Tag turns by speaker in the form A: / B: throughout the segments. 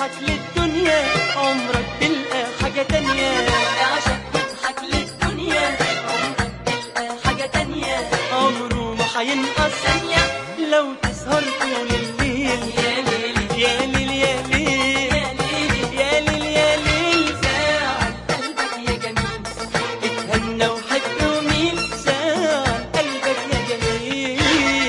A: واضحك للدنيا عمرك تلقى حاجة تانية
B: اعشق واضحك للدنيا عمرك تلقى حاجة تانية
A: عمره ما هينقص
B: ثانية
A: لو تسهر طول الليل
B: يا ليلي
A: يا ليل يا ليل
B: يا ليلي
A: يا ليل يا ليل
B: ساعد قلبك يا جميل
A: اتهنى وحب وميل ساعة قلبك يا جميل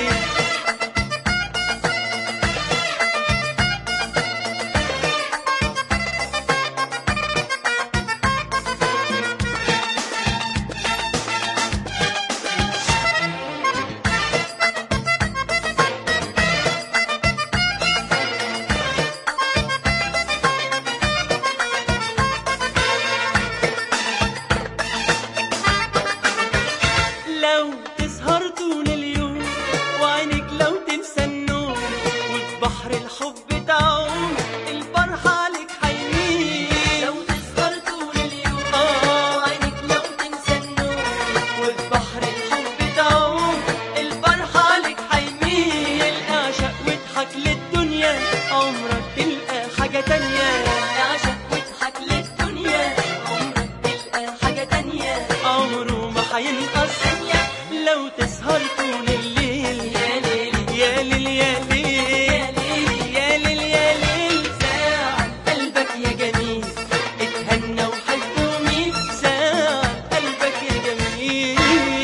A: لو تسهر طول اليوم وعينك لو تنسى النوم وفي بحر الحب تعوم الفرحة عليك حيميل
B: لو تسهر طول اليوم
A: آه.
B: وعينك لو تنسى النوم
A: وفي بحر الحب تعوم الفرحة عليك حيميل اعشق واضحك للدنيا عمرك تلقى حاجة تانية
B: اعشق واضحك للدنيا عمرك تلقى حاجة تانية
A: عمره ما هينقص
B: ثانية
A: لو تسهر طول الليل
B: يا ليلي
A: يا ليل يا ليل
B: يا ليلي
A: يا ليل يا ليل
B: ساعد
A: قلبك يا جميل اتهنى وحب وميل ساعة قلبك يا جميل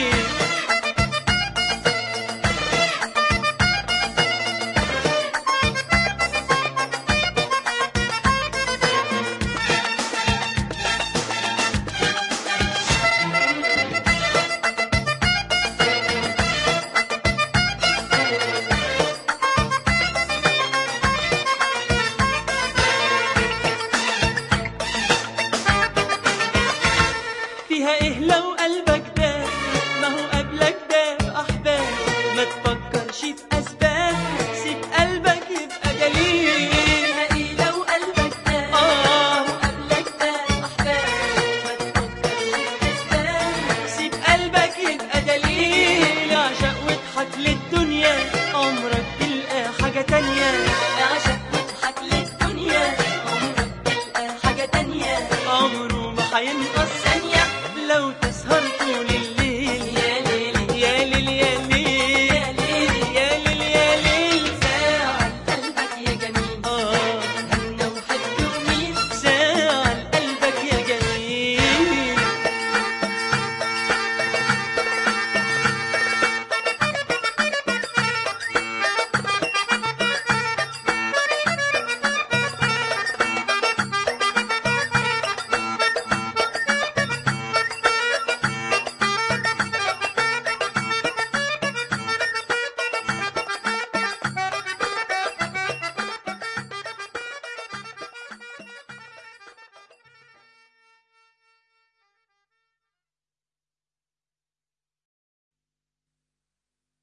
A: فيها ايه لو قلبك ده ما هو قبلك ده احباب ما تفكرش في اسباب سيب قلبك يبقى دليل
B: فيها ايه لو قلبك ده
A: آه.
B: لو قبلك ده احباب ما تفكرش في اسباب
A: سيب قلبك يبقى دليل عشق واضحك للدنيا عمرك تلقى حاجة تانية
B: اعشق واضحك للدنيا عمرك تلقى حاجة تانية
A: عمره ما هينقص
B: ثانية
A: لو